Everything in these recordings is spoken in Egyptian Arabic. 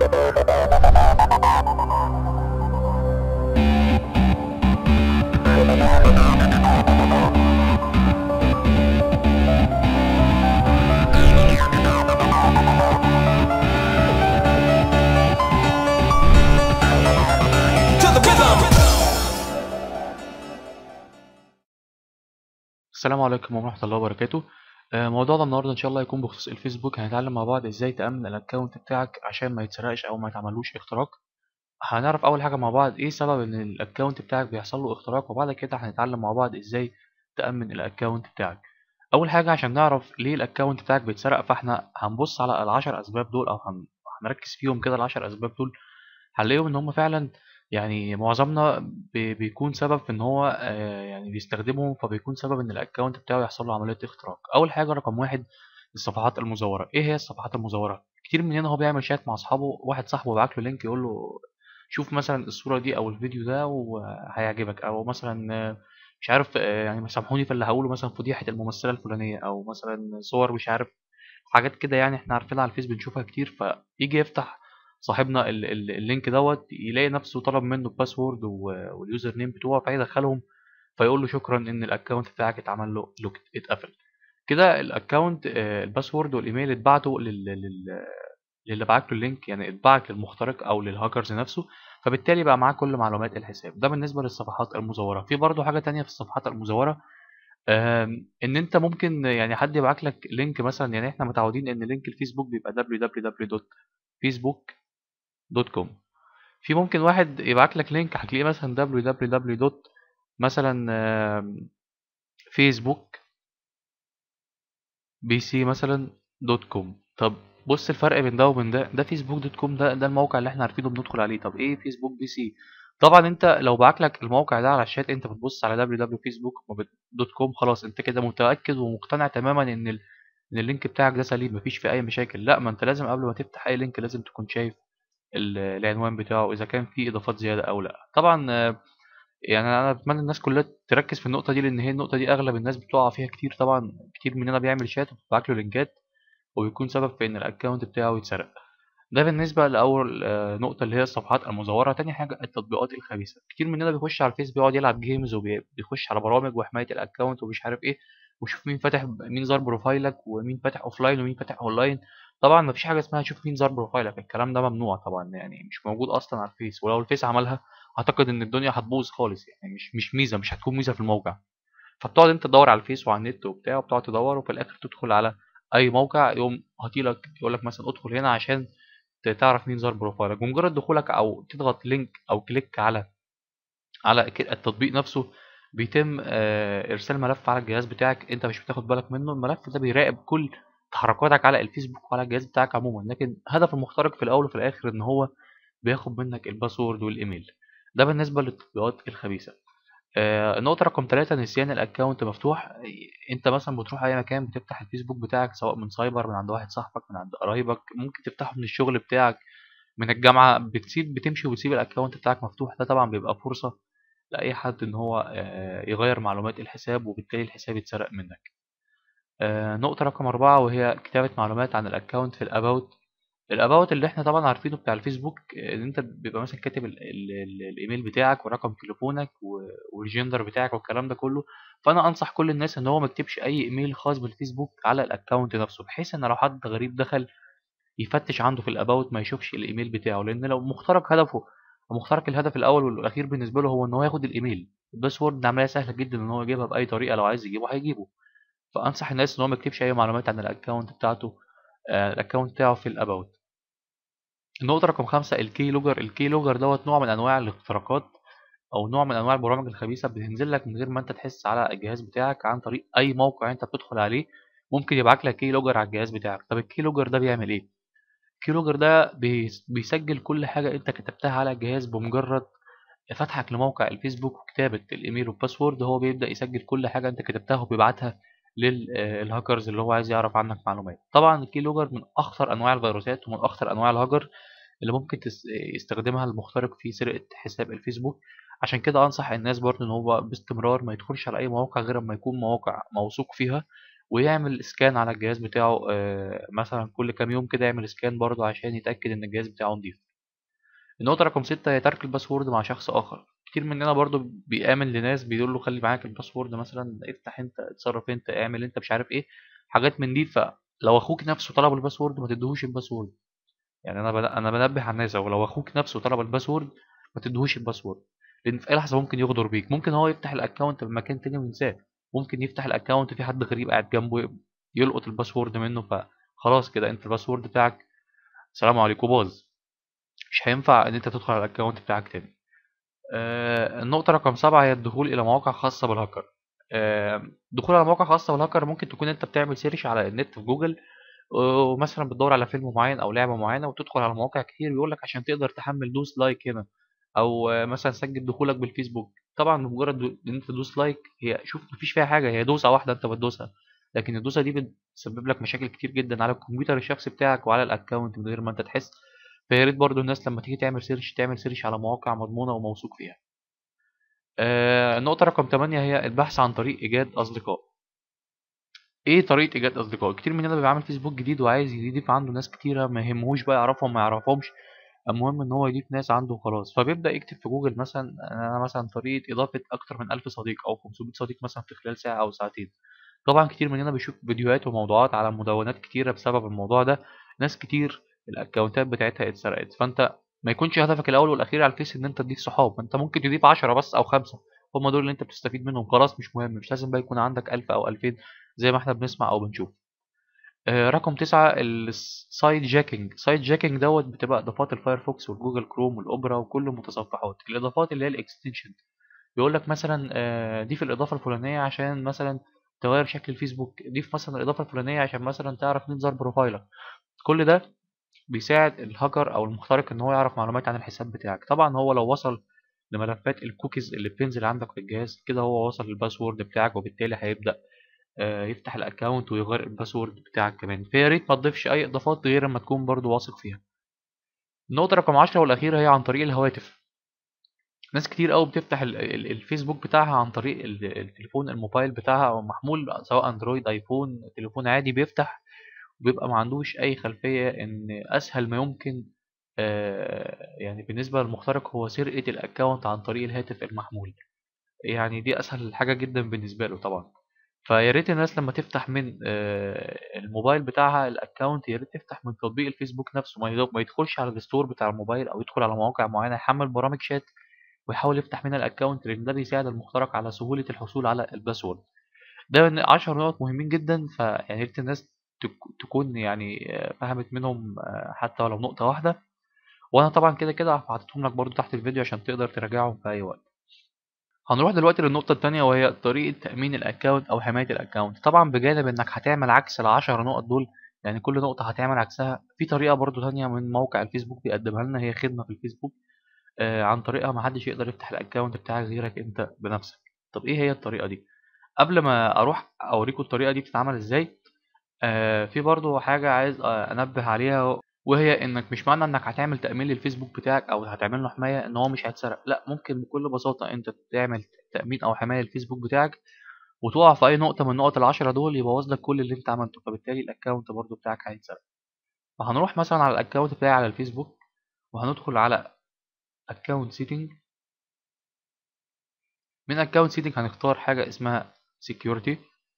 To the rhythm. السلام عليكم ورحمة الله وبركاته آه، موضوعنا النهاردة إن شاء الله هيكون بخصوص الفيسبوك هنتعلم مع بعض إزاي تأمن الأكونت بتاعك عشان ما يتسرقش أو ما يتعملوش اختراق هنعرف أول حاجة مع بعض إيه سبب إن الأكونت بتاعك بيحصل له اختراق وبعد كده هنتعلم مع بعض إزاي تأمن الأكونت بتاعك أول حاجة عشان نعرف ليه الأكونت بتاعك بيتسرق فإحنا هنبص على العشر أسباب دول أو هن- هنركز فيهم كده العشر أسباب دول هنلاقيهم إن هم فعلا يعني معظمنا بي- بيكون سبب في ان هو آه، يعني بيستخدمهم فبيكون سبب ان الاكونت بتاعه يحصل له عمليه اختراق اول حاجه رقم واحد الصفحات المزوره ايه هي الصفحات المزوره كتير مننا هو بيعمل شات مع اصحابه واحد صاحبه بعت له لينك يقول له شوف مثلا الصوره دي او الفيديو ده وهيعجبك او مثلا آه، مش عارف آه، يعني سامحوني في اللي هقوله مثلا فضيحه الممثله الفلانيه او مثلا صور مش عارف حاجات كده يعني احنا عارفينها على الفيس بنشوفها كتير فيجي يفتح صاحبنا ال- ال- اللينك دوت يلاقي نفسه طلب منه الباسورد و- واليوزر نيم بتوعه فيدخلهم فيقول له شكرا ان الاكونت بتاعك اتعمل له لوك اتقفل كده الاكونت آه، الباسورد والايميل اتبعتوا لل... لل... للي بعت له اللينك يعني اتبعت للمخترق او للهاكرز نفسه فبالتالي بقى معاه كل معلومات الحساب ده بالنسبه للصفحات المزوره في برضه حاجه تانية في الصفحات المزوره آم، ان انت ممكن يعني حد يبعت لك لينك مثلا يعني احنا متعودين ان لينك الفيسبوك بيبقى www.facebook.com في ممكن واحد يبعت لك لينك هتلاقيه مثلا www. مثلا آم، فيسبوك بي سي مثلا دوت كوم طب بص الفرق بين ده وبين ده ده فيسبوك دوت كوم ده ده الموقع اللي احنا عارفينه بندخل عليه طب ايه فيسبوك بي سي طبعا انت لو بعت لك الموقع ده على الشات انت بتبص على www.facebook.com خلاص انت كده متأكد ومقتنع تماما ان ال... ان اللينك بتاعك ده سليم مفيش فيه اي مشاكل لا ما انت لازم قبل ما تفتح اي لينك لازم تكون شايف ال- العنوان بتاعه اذا كان فيه اضافات زياده او لا طبعا آه، يعني انا اتمنى الناس كلها تركز في النقطه دي لان هي النقطه دي اغلب الناس بتقع فيها كتير طبعا كتير مننا بيعمل شات وبيبعت له لينكات وبيكون سبب في ان الاكونت بتاعه يتسرق ده بالنسبه لاول آه، نقطه اللي هي الصفحات المزوره تاني حاجه التطبيقات الخبيثه كتير مننا بيخش على الفيس بيقعد يلعب جيمز وبيخش على برامج وحمايه الاكونت ومش عارف ايه ويشوف مين فاتح مين زار بروفايلك ومين فاتح اوفلاين ومين فاتح اونلاين طبعا مفيش حاجه اسمها شوف مين زار بروفايلك الكلام ده ممنوع طبعا يعني مش موجود اصلا على الفيس ولو الفيس عملها اعتقد ان الدنيا هتبوظ خالص يعني مش مش ميزه مش هتكون ميزه في الموقع فبتقعد انت تدور على الفيس وعلى النت وبتاع وبتقعد تدور وفي الاخر تدخل على اي موقع يقوم هاتيلك يقول لك مثلا ادخل هنا عشان ت- تعرف مين زار بروفايلك بمجرد دخولك او تضغط لينك او كليك على على ك- التطبيق نفسه بيتم آه، ارسال ملف على الجهاز بتاعك انت مش بتاخد بالك منه الملف ده بيراقب كل تحركاتك على الفيسبوك وعلى الجهاز بتاعك عموما لكن هدف المخترق في الاول وفي الاخر ان هو بياخد منك الباسورد والايميل ده بالنسبه للتطبيقات الخبيثه آه، النقطة رقم ثلاثة نسيان الأكونت مفتوح أنت مثلا بتروح أي مكان بتفتح الفيسبوك بتاعك سواء من سايبر من عند واحد صاحبك من عند قرايبك ممكن تفتحه من الشغل بتاعك من الجامعة بتسيب بتمشي وتسيب الأكونت بتاعك مفتوح ده طبعا بيبقى فرصة لأي حد إن هو آه، يغير معلومات الحساب وبالتالي الحساب يتسرق منك آه، نقطة رقم أربعة وهي كتابة معلومات عن الأكونت في الأباوت الأباوت اللي احنا طبعا عارفينه بتاع الفيسبوك آه، إن أنت بيبقى مثلا كاتب ال- ال- ال- الإيميل بتاعك ورقم تليفونك و- والجندر بتاعك والكلام ده كله فأنا أنصح كل الناس إن هو ما يكتبش أي إيميل خاص بالفيسبوك على الأكونت نفسه بحيث إن لو حد غريب دخل يفتش عنده في الأباوت ما يشوفش الإيميل بتاعه لأن لو مخترق هدفه مخترق الهدف الأول والأخير بالنسبة له هو إن هو ياخد الإيميل الباسورد عملية سهلة جدا إن هو يجيبها بأي طريقة لو عايز يجيبه هيجيبه فأنصح الناس إن هو ما يكتبش أي معلومات عن الأكونت بتاعته آه، الأكونت بتاعه في الأباوت النقطة رقم خمسة الكي لوجر الكي لوجر دوت نوع من أنواع الاختراقات أو نوع من أنواع البرامج الخبيثة بتنزل لك من غير ما أنت تحس على الجهاز بتاعك عن طريق أي موقع أنت بتدخل عليه ممكن يبعت لك كي لوجر على الجهاز بتاعك طب الكي لوجر ده بيعمل إيه؟ الكي لوجر ده بيس- بيسجل كل حاجة أنت كتبتها على الجهاز بمجرد فتحك لموقع الفيسبوك وكتابة الإيميل والباسورد هو بيبدأ يسجل كل حاجة أنت كتبتها وبيبعتها للهاكرز اللي هو عايز يعرف عنك معلومات طبعا الكي لوجر من أخطر أنواع الفيروسات ومن أخطر أنواع الهاكر اللي ممكن تس- يستخدمها المخترق في سرقة حساب الفيسبوك عشان كده أنصح الناس برضه إن هو باستمرار ما يدخلش على أي مواقع غير ما يكون مواقع موثوق فيها ويعمل سكان على الجهاز بتاعه آه، مثلا كل كام يوم كده يعمل سكان برضه عشان يتأكد ان الجهاز بتاعه نضيف النقطة رقم ستة هي ترك الباسورد مع شخص آخر كتير مننا برضه بيآمن لناس بيقول له خلي معاك الباسورد مثلا افتح انت اتصرف انت اعمل انت مش عارف ايه حاجات من دي فلو اخوك نفسه طلب الباسورد ما تديهوش الباسورد يعني انا بن- انا بنبه على الناس او لو اخوك نفسه طلب الباسورد ما تديهوش الباسورد لان في اي لحظه ممكن يغدر بيك ممكن هو يفتح الاكونت من مكان تاني وينساه ممكن يفتح الاكونت في حد غريب قاعد جنبه يلقط الباسورد منه فخلاص كده انت الباسورد بتاعك سلام عليكم باظ مش هينفع ان انت تدخل على الاكونت بتاعك تاني آه، النقطة رقم سبعة هي الدخول إلى مواقع خاصة بالهاكر آه، الدخول على مواقع خاصة بالهاكر ممكن تكون أنت بتعمل سيرش على النت في جوجل ومثلا بتدور على فيلم معين أو لعبة معينة وتدخل على مواقع كتير يقول لك عشان تقدر تحمل دوس لايك هنا أو آه، مثلا سجل دخولك بالفيسبوك طبعا بمجرد دو- إن أنت تدوس لايك هي شوف مفيش فيها حاجة هي دوسة واحدة أنت بتدوسها لكن الدوسة دي بتسبب لك مشاكل كتير جدا على الكمبيوتر الشخصي بتاعك وعلى الأكونت من غير ما أنت تحس فيا ريت برضه الناس لما تيجي تعمل سيرش تعمل سيرش على مواقع مضمونة وموثوق فيها آه، النقطة رقم 8 هي البحث عن طريق إيجاد أصدقاء. إيه طريقة إيجاد أصدقاء؟ كتير مننا بيبقى عامل فيسبوك جديد وعايز يضيف عنده ناس كتيرة ما يهمهوش بقى يعرفهم ما يعرفهمش، المهم إن هو يضيف ناس عنده وخلاص، فبيبدأ يكتب في جوجل مثلا أنا مثلا طريقة إضافة أكتر من 1000 صديق أو 500 صديق مثلا في خلال ساعة أو ساعتين. طبعا كتير مننا بيشوف فيديوهات وموضوعات على مدونات كتيرة بسبب الموضوع ده، ناس كتير الأكونتات بتاعتها اتسرقت، فأنت ما يكونش هدفك الأول والأخير على الفيس إن أنت تضيف صحاب، أنت ممكن تضيف 10 بس أو 5 هم دول اللي أنت بتستفيد منهم خلاص مش مهم مش لازم بقى يكون عندك 1000 أو 2000 زي ما احنا بنسمع أو بنشوف. آه، رقم تسعة السايد جاكينج سايد جاكينج دوت بتبقى إضافات الفايرفوكس والجوجل كروم والأوبرا وكل المتصفحات الإضافات اللي هي الإكستنشن بيقول لك مثلا آه، ضيف الإضافة الفلانية عشان مثلا تغير شكل الفيسبوك ضيف مثلا الإضافة الفلانية عشان مثلا تعرف مين زار بروفايلك كل ده بيساعد الهاكر أو المخترق إن هو يعرف معلومات عن الحساب بتاعك طبعا هو لو وصل لملفات الكوكيز اللي بتنزل عندك في الجهاز كده هو وصل للباسورد بتاعك وبالتالي هيبدأ آه، يفتح الاكونت ويغير الباسورد بتاعك كمان فيا ريت ما تضيفش اي اضافات غير اما تكون برضو واثق فيها النقطة رقم 10 والأخيرة هي عن طريق الهواتف ناس كتير قوي بتفتح ال- ال- الفيسبوك بتاعها عن طريق ال- التليفون الموبايل بتاعها او محمول سواء اندرويد ايفون تليفون عادي بيفتح وبيبقى ما عندوش اي خلفية ان اسهل ما يمكن آه، يعني بالنسبة للمخترق هو سرقة الاكونت عن طريق الهاتف المحمول يعني دي اسهل حاجة جدا بالنسبة له طبعا فيا ريت الناس لما تفتح من آه، الموبايل بتاعها الاكونت يا ريت تفتح من تطبيق الفيسبوك نفسه ما يد- ما يدخلش على الستور بتاع الموبايل او يدخل على مواقع معينه يحمل برامج شات ويحاول يفتح منها الاكونت لان ده بيساعد المخترق على سهوله الحصول على الباسورد ده من 10 نقط مهمين جدا فيعني يا ريت الناس تك- تكون يعني آه، فهمت منهم آه، حتى ولو نقطه واحده وانا طبعا كده كده حاططهم لك برضو تحت الفيديو عشان تقدر تراجعهم في اي وقت هنروح دلوقتي للنقطة التانية وهي طريقة تأمين الأكاونت أو حماية الأكاونت طبعا بجانب إنك هتعمل عكس العشر نقط دول يعني كل نقطة هتعمل عكسها في طريقة برضو تانية من موقع الفيسبوك بيقدمها لنا هي خدمة في الفيسبوك آه عن طريقها محدش يقدر يفتح الأكاونت بتاعك غيرك أنت بنفسك طب إيه هي الطريقة دي؟ قبل ما أروح أوريكم الطريقة دي بتتعمل إزاي آه في برضو حاجة عايز آه أنبه عليها وهي إنك مش معنى إنك هتعمل تأمين للفيسبوك بتاعك أو هتعمل له حماية إن هو مش هيتسرق لا ممكن بكل بساطة أنت تعمل تأمين أو حماية للفيسبوك بتاعك وتقع في أي نقطة من النقط العشرة دول يبوظ لك كل اللي أنت عملته فبالتالي الأكونت برضو بتاعك هيتسرق فهنروح مثلا على الأكونت بتاعي على الفيسبوك وهندخل على أكونت سيتنج من أكونت سيتنج هنختار حاجة اسمها security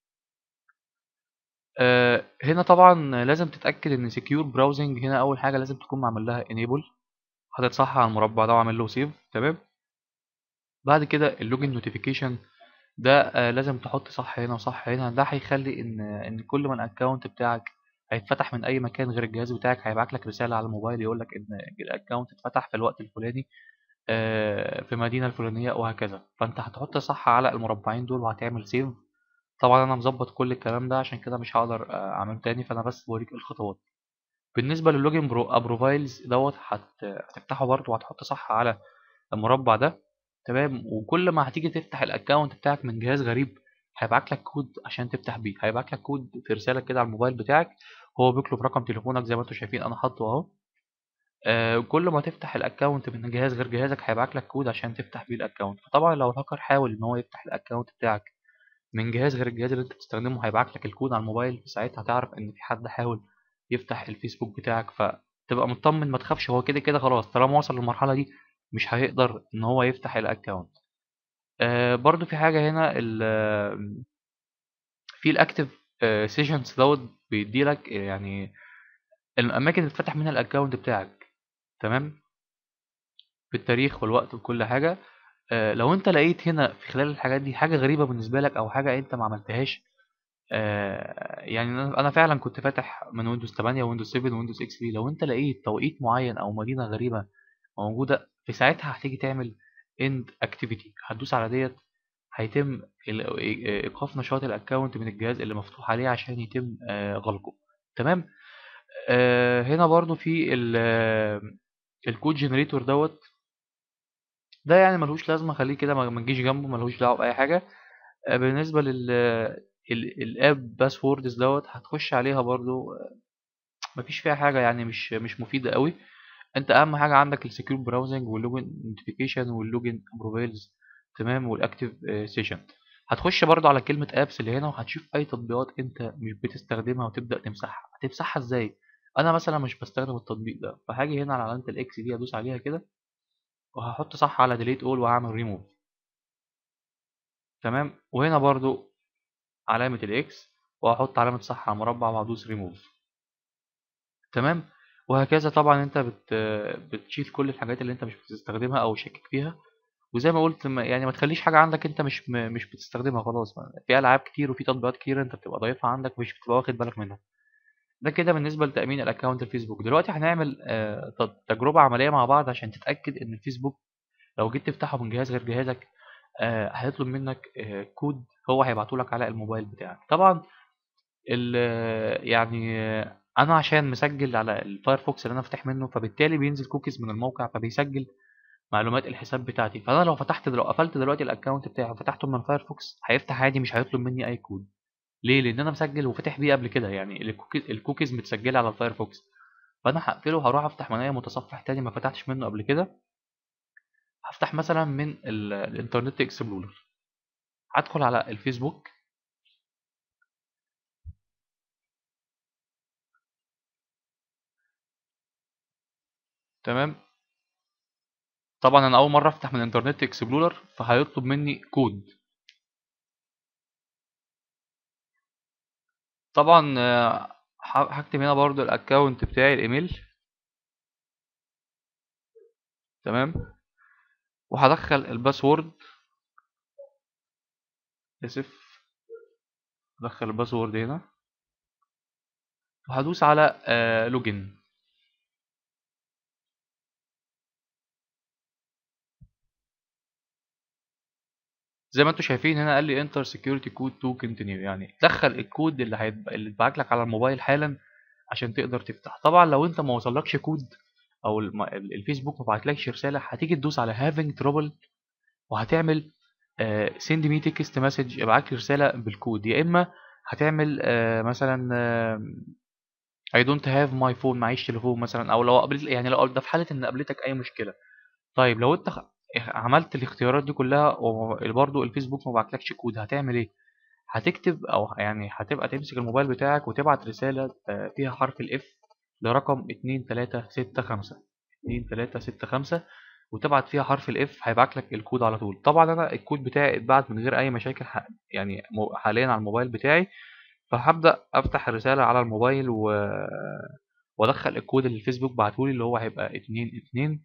آه هنا طبعا لازم تتأكد إن secure browsing هنا أول حاجة لازم تكون معمل لها enable حاطط صح على المربع ده وعامل له سيف تمام بعد كده اللوجن نوتيفيكيشن ده آه لازم تحط صح هنا وصح هنا ده هيخلي ان ان كل ما الاكونت بتاعك هيتفتح من اي مكان غير الجهاز بتاعك هيبعت لك رساله على الموبايل يقول لك ان الاكونت اتفتح في الوقت الفلاني آه، في المدينه الفلانيه وهكذا فانت هتحط صح على المربعين دول وهتعمل سيف طبعا انا مظبط كل الكلام ده عشان كده مش هقدر آه، اعمله تاني فانا بس بوريك الخطوات بالنسبه للوجن برو ابروفايلز دوت هت- هتفتحه برضه وهتحط صح على المربع ده تمام وكل ما هتيجي تفتح الاكونت بتاعك من جهاز غريب هيبعت لك كود عشان تفتح بيه هيبعت لك كود في رساله كده على الموبايل بتاعك هو بيطلب رقم تليفونك زي ما انتم شايفين انا حاطه اهو آه كل ما تفتح الاكونت من جهاز غير جهازك هيبعت لك كود عشان تفتح بيه الاكونت فطبعا لو الهاكر حاول ان هو يفتح الاكونت بتاعك من جهاز غير الجهاز اللي انت بتستخدمه هيبعت لك الكود على الموبايل ساعتها هتعرف ان في حد حاول يفتح الفيسبوك بتاعك فتبقى مطمن ما تخافش هو كده كده خلاص طالما وصل للمرحله دي مش هيقدر ان هو يفتح الاكونت آه برضو في حاجه هنا ال- في الاكتف سيشنز دوت بيديلك يعني الاماكن اللي اتفتح منها الاكونت بتاعك تمام بالتاريخ والوقت وكل حاجه آه، لو انت لقيت هنا في خلال الحاجات دي حاجه غريبه بالنسبه لك او حاجه انت ما عملتهاش آه، يعني انا أنا فعلا كنت فاتح من ويندوز 8 ويندوز 7 ويندوز اكس بي لو انت لقيت توقيت معين او مدينه غريبه موجوده في ساعتها هتيجي تعمل اند اكتيفيتي هتدوس على ديت هيتم ال- ايقاف نشاط الاكونت من الجهاز اللي مفتوح عليه عشان يتم آه، غلقه تمام آه، هنا برضو في ال- آه، الكود جنريتور دوت ده يعني ملهوش لازمه خليه كده ما ما تجيش جنبه ملهوش دعوه باي حاجه آه، بالنسبه لل ال- الاب باسوردز دوت هتخش عليها برضو آه، مفيش فيها حاجه يعني مش مش مفيده قوي انت اهم حاجه عندك السكيور براوزنج واللوجن نوتيفيكيشن واللوجن بروفايلز تمام والاكتيف سيشن هتخش برضو على كلمه ابس اللي هنا وهتشوف اي تطبيقات انت مش بتستخدمها وتبدا تمسحها هتمسحها ازاي انا مثلا مش بستخدم التطبيق ده فهاجي هنا على علامه الاكس دي ادوس عليها كده وهحط صح على ديليت اول وهعمل ريموف تمام وهنا برضو علامة الاكس وهحط علامة صح على المربع وهدوس ريموف تمام وهكذا طبعا انت بت... بتشيل كل الحاجات اللي انت مش بتستخدمها او شاكك فيها وزي ما قلت ما- يعني ما تخليش حاجة عندك انت مش م... مش بتستخدمها خلاص في العاب كتير وفي تطبيقات كتير انت بتبقى ضايفها عندك مش بتبقى واخد بالك منها ده كده بالنسبة لتأمين الاكونت الفيسبوك دلوقتي هنعمل آه، ت- تجربة عملية مع بعض عشان تتأكد ان الفيسبوك لو جيت تفتحه من جهاز غير جهازك آه، هيطلب منك آه، كود هو هيبعته لك على الموبايل بتاعك طبعا ال يعني آه، انا عشان مسجل على الفايرفوكس اللي انا فاتح منه فبالتالي بينزل كوكيز من الموقع فبيسجل معلومات الحساب بتاعتي فانا لو فتحت لو قفلت دلوقتي الاكونت بتاعي وفتحته من فايرفوكس هيفتح عادي مش هيطلب مني اي كود ليه لان انا مسجل وفتح بيه قبل كده يعني الكوكيز الكوكيز متسجله على الفايرفوكس فانا هقفله هروح افتح من اي متصفح تاني ما فتحتش منه قبل كده هفتح مثلا من ال- الانترنت اكسبلورر هدخل على الفيسبوك تمام طبعا انا اول مره افتح من انترنت اكسبلورر فهيطلب مني كود طبعا آه، ه- هكتب هنا برضو الاكونت بتاعي الايميل تمام وهدخل الباسورد اسف هدخل الباسورد هنا وهدوس على آه لوجن زي ما انتم شايفين هنا قال لي انتر سكيورتي كود تو كونتينيو يعني دخل الكود اللي هيتب... اللي اتبعت لك على الموبايل حالا عشان تقدر تفتح طبعا لو انت ما وصلكش كود او الم... الفيسبوك ما بعتلكش رساله هتيجي تدوس على having trouble وهتعمل سند مي تكست مسج ابعت لي رساله بالكود يا اما هتعمل آه، مثلا آه، I don't have my phone معيش تليفون مثلا او لو قابلت يعني لو ده في حاله ان قابلتك اي مشكله طيب لو انت خ- عملت الاختيارات دي كلها وبرضه الفيسبوك ما بعتلكش كود هتعمل ايه هتكتب او يعني هتبقى تمسك الموبايل بتاعك وتبعت رساله آه، فيها حرف الاف لرقم 2365 2365 وتبعت فيها حرف الاف هيبعت لك الكود على طول طبعا انا الكود بتاعي اتبعت من غير اي مشاكل ح- يعني مو- حاليا على الموبايل بتاعي فهبدأ افتح الرسالة على الموبايل و... وادخل الكود اللي الفيسبوك بعتهولي اللي هو هيبقى اتنين اتنين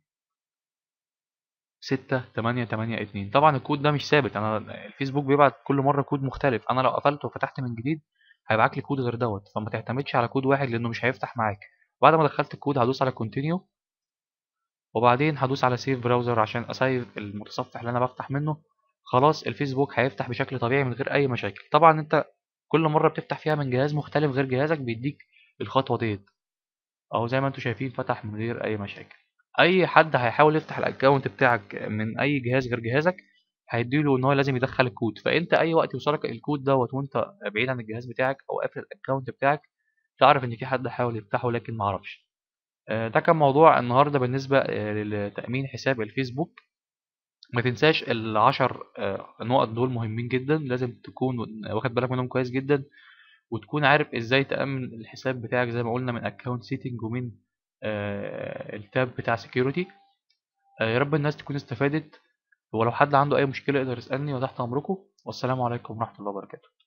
ستة تمانية تمانية اتنين طبعا الكود ده مش ثابت انا الفيسبوك بيبعت كل مرة كود مختلف انا لو قفلته وفتحت من جديد هيبعت لي كود غير دوت فما تعتمدش على كود واحد لانه مش هيفتح معاك بعد ما دخلت الكود هدوس على كونتينيو وبعدين هدوس على سيف براوزر عشان اسيف المتصفح اللي انا بفتح منه خلاص الفيسبوك هيفتح بشكل طبيعي من غير اي مشاكل طبعا انت كل مره بتفتح فيها من جهاز مختلف غير جهازك بيديك الخطوه ديت اهو زي ما انتم شايفين فتح من غير اي مشاكل اي حد هيحاول يفتح الاكونت بتاعك من اي جهاز غير جهازك هيديله ان هو لازم يدخل الكود فانت اي وقت يوصلك الكود دوت وانت بعيد عن الجهاز بتاعك او قافل الاكونت بتاعك تعرف ان في حد حاول يفتحه لكن معرفش آه، ده كان موضوع النهارده بالنسبه آه، لتامين حساب الفيسبوك ما تنساش العشر آه، نقط دول مهمين جدا لازم تكون واخد بالك منهم كويس جدا وتكون عارف ازاي تأمن الحساب بتاعك زي ما قلنا من اكونت سيتنج ومن آه، التاب بتاع سكيورتي يا رب الناس تكون استفادت ولو حد عنده اي مشكلة يقدر يسألني وتحت امركم والسلام عليكم ورحمة الله وبركاته